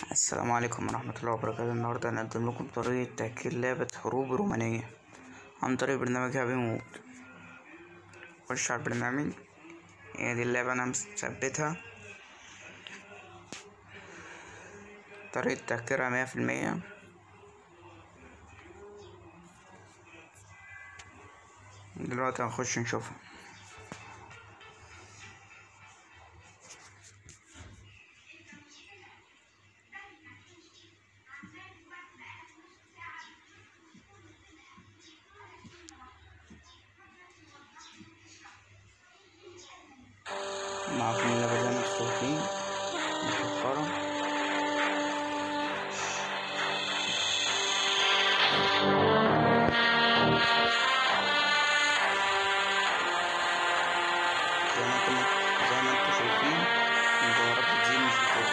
السلام عليكم ورحمة الله وبركاته النهاردة هنقدم لكم طريقة تهكير لعبة حروب رومانية عن طريق برنامج هابي مود خش على البرنامج هي دي اللعبة أنا مثبتها طريقة تهكيرها مية في المية دلوقتي هنخش نشوفها معاكم اللعبة زي ما انتم شايفين مفكرة زي ما انتم زي ما انتم شايفين المجوهرات بتزيد مش بتقل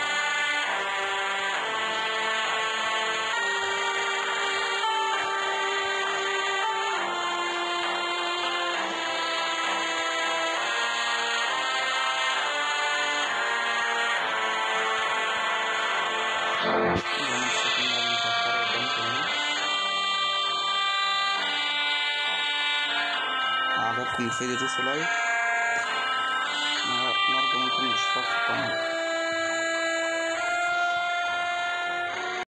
زي ما انتم شايفين اللعبة متوترة قدامكم اهي عجبكم الفيديو دوسوا لايك نرجو منكم الاشتراك في القناة